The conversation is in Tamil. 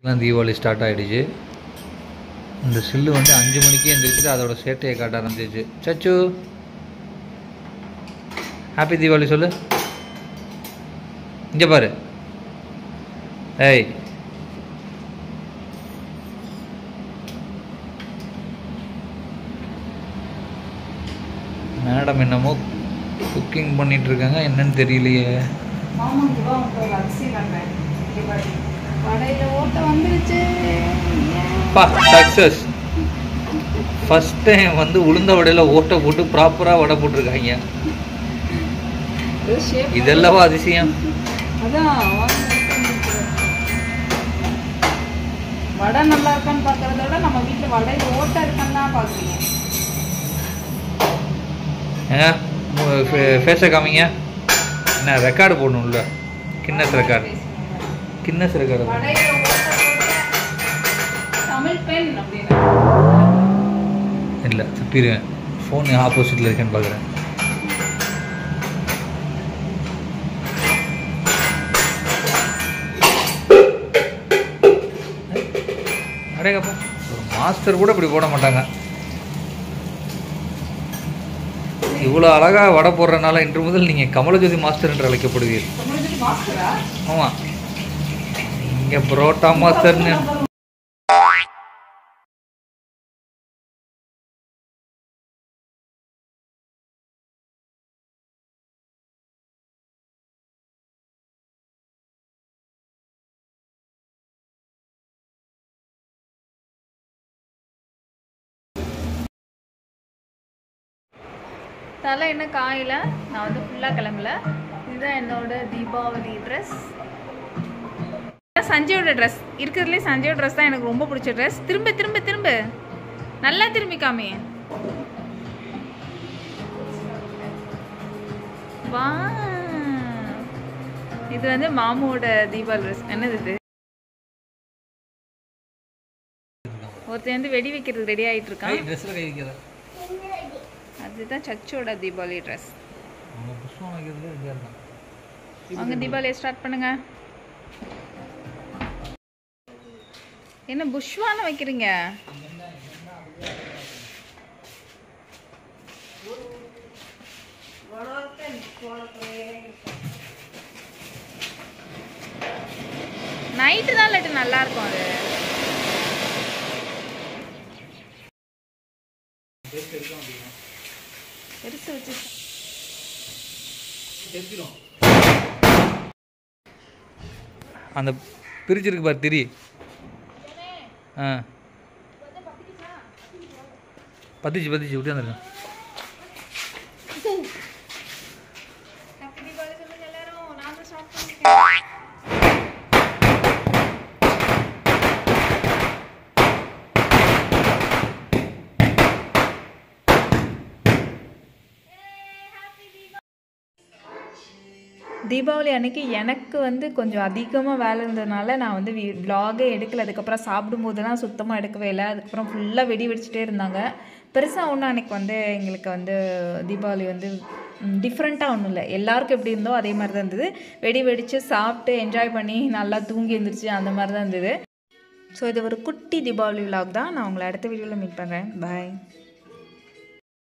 தான் தீபாவளி ஸ்டார்ட் ஆகிடுச்சு இந்த சில்லு வந்து அஞ்சு மணிக்கே எழுந்திரிச்சிட்டு அதோட சேட்டையை காட்ட ஆரம்பிச்சிச்சு சச்சு ஹாப்பி தீபாவளி சொல்லு இங்கே பாரு ஏய் மேடம் என்னமோ குக்கிங் பண்ணிட்டு இருக்காங்க என்னன்னு தெரியலையே மாமாக்கு ரூபா உங்களுக்கு ஒரு அரிசி பண்ணுறேன் வடையில் ஓட்ட வந்துருச்சு பா சக்ஸஸ் ஃபஸ்ட் டைம் வந்து உளுந்த வடையில் ஓட்டை போட்டு ப்ராப்பராக வடை போட்டிருக்காங்க ஷேப் இதெல்லாம் அதிசயம் அதான் வாங்க வடை நல்லா இருக்கான்னு பார்க்கறத விட நம்ம வீட்டில் வடையில் ஓட்டை இருக்கான்னு தான் பார்க்குறீங்க ஏங்க ஃபேஸை காமிங்க என்ன ரெக்கார்டு போடணும்ல கின்னஸ் ரெக்கார்டு கின்னஸ் ரெக்கார்டு வடையில் ஓட்டை போட்டு தமிழ் பெண் அப்படின்னு இல்லை துப்பிடுவேன் ஃபோன் ஆப்போசிட்டில் இருக்கேன்னு பார்க்குறேன் அடேங்கப்பா ஒரு மாஸ்டர் கூட இப்படி போட மாட்டாங்க இவ்வளோ அழகாக வடை போடுறதுனால இன்று முதல் நீங்கள் கமலஜோதி மாஸ்டர் என்று அழைக்கப்படுவீர் தமிழ் மாஸ்டரா ஆமாம் இங்கே புரோட்டா மாஸ்டர்னு தலை என்ன காயில நான் வந்து ஃபுல்லாக கிளம்பல இதுதான் என்னோட தீபாவளி ட்ரெஸ் சஞ்சயோட ட்ரெஸ் இருக்கிறதுலே சஞ்சயோட ட்ரெஸ் தான் எனக்கு ரொம்ப பிடிச்ச ட்ரெஸ் திரும்ப திரும்ப திரும்ப நல்லா திரும்பி காமி வா இது வந்து மாமுவோட தீபாவளி ட்ரெஸ் என்னது இது ஒருத்தன் வந்து வெடி வைக்கிறதுக்கு ரெடி ஆயிட்டு இருக்கான் ட்ரெஸ்ஸில் கை வைக்கிறத அதுதான் சச்சோட தீபாவளி ட்ரெஸ் அவங்க புஷ்பம் வைக்கிறதுல ரெடியாக இருக்கான் வாங்க தீபாவளியை ஸ்டார்ட் பண்ணுங்க என்ன புஷ்வான வைக்கிறீங்க நைட்டு தான் லட்டு நல்லா இருக்கும் அது பெருசு வச்சு அந்த பிரிச்சிருக்கு பாரு திரி ஆ பத்திச்சு பத்திச்சு விட்டு வந்துருக்கேன் ஹாப்பி தீபாவளி சொல்லுங்க எல்லாரும் நான் ஸ்டார்ட் பண்ணிருக்கேன் தீபாவளி அன்னைக்கு எனக்கு வந்து கொஞ்சம் அதிகமாக வேலை இருந்ததுனால நான் வந்து விலாகே எடுக்கல அதுக்கப்புறம் சாப்பிடும்போதெல்லாம் சுத்தமாக எடுக்கவே இல்லை அதுக்கப்புறம் ஃபுல்லாக வெடி வெடிச்சிட்டே இருந்தாங்க பெருசாக ஒன்றும் அன்னைக்கு வந்து எங்களுக்கு வந்து தீபாவளி வந்து டிஃப்ரெண்ட்டாக ஒன்றும் இல்லை எல்லாருக்கும் எப்படி இருந்தோ அதே மாதிரி தான் இருந்தது வெடி வெடித்து சாப்பிட்டு என்ஜாய் பண்ணி நல்லா தூங்கி எழுந்திரிச்சு அந்த மாதிரி தான் இருந்தது ஸோ இது ஒரு குட்டி தீபாவளி விலாக் தான் நான் உங்களை அடுத்த வீடியோவில் மீட் பண்ணுறேன் பாய்